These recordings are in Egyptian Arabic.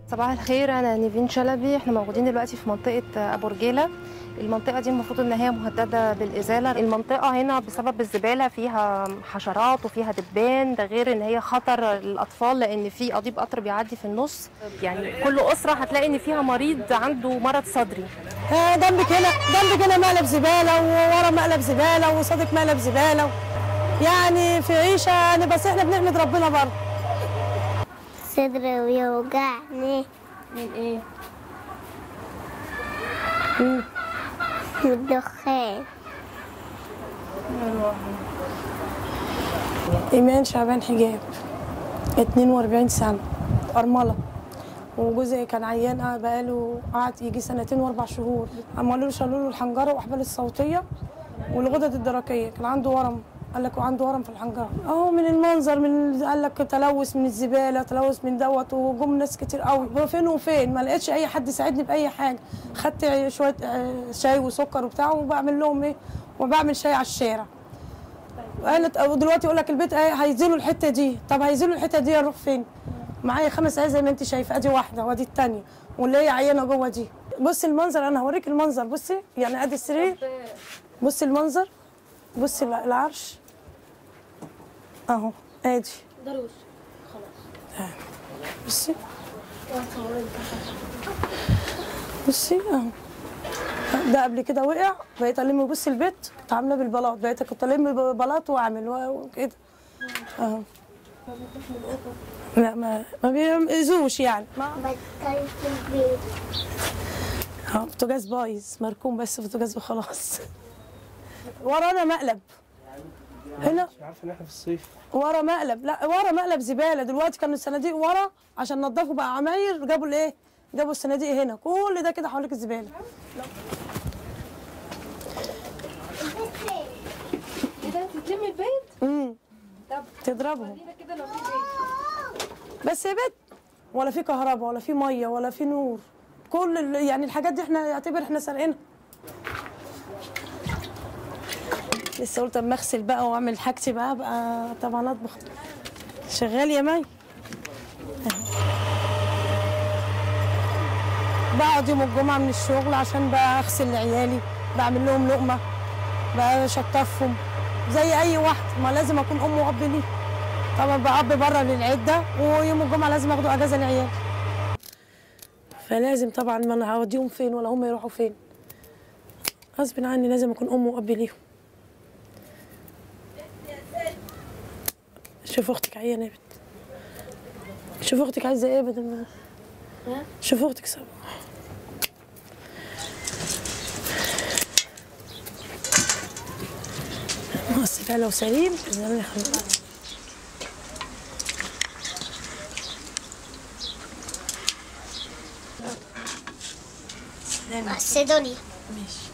صباح الخير انا نيفين شلبي احنا موجودين دلوقتي في منطقه ابو رجيله المنطقه دي المفروض ان هي مهدده بالازاله المنطقه هنا بسبب الزباله فيها حشرات وفيها دبان ده غير ان هي خطر للاطفال لان في قضيب قطر بيعدي في النص يعني كل اسره هتلاقي ان فيها مريض عنده مرض صدري آه، جنبك هنا جنبك هنا مقلب زباله وورا مقلب زباله وصادق مقلب زباله يعني في عيشه يعني بس احنا بنحمد ربنا برضه صدري بيوجعني من ايه من الدخان ايمان شعبان حجاب 42 سنه ارمله وجوزي كان عيان آه، بقاله قعد يجي سنتين واربع شهور عملوا له شالوا له الحنجره واحبال الصوتيه والغدد الدرقيه كان عنده ورم قال لك عنده ورم في الحنجره اهو من المنظر من قال لك تلوث من الزباله تلوث من دوت وجم ناس كتير قوي هو فين وفين ما لقيتش اي حد يساعدني باي حاجه خدت شويه آه، شاي وسكر وبتاع وبعمل لهم ايه وبعمل شاي على الشارع قالت أو دلوقتي يقول لك البيت ايه هيزيلوا الحته دي طب هيزيلوا الحته دي اروح فين معايا خمس عيال زي ما انت شايفه ادي واحده وادي الثانيه واللي هي عيانه جوه دي بصي المنظر انا هوريك المنظر بصي يعني ادي السرير بصي المنظر بصي الع- العرش اهو ادي دروس بصي بصي اهو ده قبل كده وقع بقيت الم بصي البيت كنت عامله بالبلاط بقيت كنت الم بلاط واعمل و- وكده اهو لا ما ما بيأذوش يعني بطلت البيت اه بوتاجاز بايظ مركون بس بوتاجاز وخلاص ورانا مقلب هنا مش عارف ان احنا في الصيف ورا مقلب لا ورا مقلب زباله دلوقتي كانوا الصناديق ورا عشان نضفوا بقى عماير جابوا الايه جابوا الصناديق هنا كل ده كده حواليك الزباله كده تتلمي البيت امم طب تضربهم كده لو في بيت بس يا بيت ولا في كهرباء ولا في ميه ولا في نور كل ال- يعني الحاجات دي احنا يعتبر احنا سارقينها لسه قلت اما اغسل بقى واعمل حاجتي بقى بقى طبعا اطبخ شغال يا مي بقعد يوم الجمعه من الشغل عشان بقى اغسل لعيالي بعمل لهم لقمه بشطفهم زي اي واحد ما لازم اكون ام واب ليه طبعا بقضي بره للعده ويوم الجمعه لازم اخدوا اجازه لعيالي فلازم طبعا ما انا هوديهم فين ولا هم يروحوا فين غصب عني لازم اكون ام واب ليهم شوف اختك عيانه يا بنت شوف اختك عايزه ايه بدل ما شوف اختك سوا بص بقى لو سليم زمان خلاص سيدوني ماشي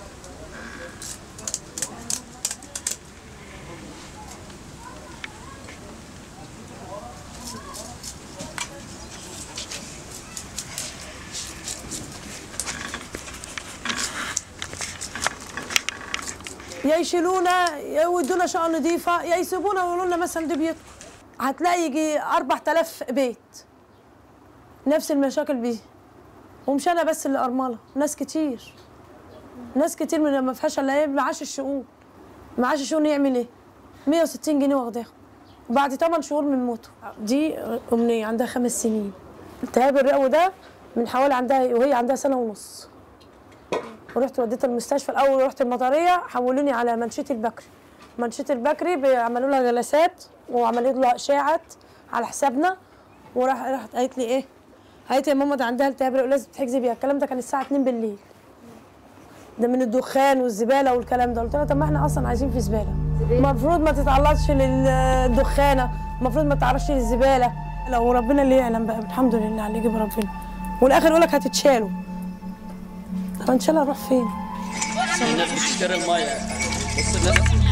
يا يشيلونا يا يودونا شقه نظيفه يا يسيبونا ويقولوا لنا مثلا دي بيوت هتلاقي يجي 4000 بيت نفس المشاكل دي ومش انا بس اللي ارمله ناس كتير ناس كتير من ما فيهاش الا ايه معاش الشؤون معاش الشؤون يعمل ايه 160 جنيه واخداها بعد 8 شهور من موته دي امنيه عندها خمس سنين التهاب الرئوي ده من حوالي عندها وهي عندها سنه ونص ورحت وديتها المستشفى الاول رحت المطريه حولوني على منشيه البكري منشيه البكري بيعملوا لها جلسات وعملوا لها اشاعات على حسابنا وراح راحت قالت لي ايه قالت لي يا ماما ده عندها التهاب رئوي لازم تحجزي بيها الكلام ده كان الساعه 2 بالليل ده من الدخان والزباله والكلام ده قلت لها طب ما احنا اصلا عايزين في زباله المفروض ما تتعرضش للدخانه المفروض ما تعرضش للزباله لو ربنا اللي يعلم بقى الحمد لله على اللي يجيب ربنا والاخر يقول لك هتتشالوا طب ان شاء الله نروح فين الناس بتشتري الميه بص الناس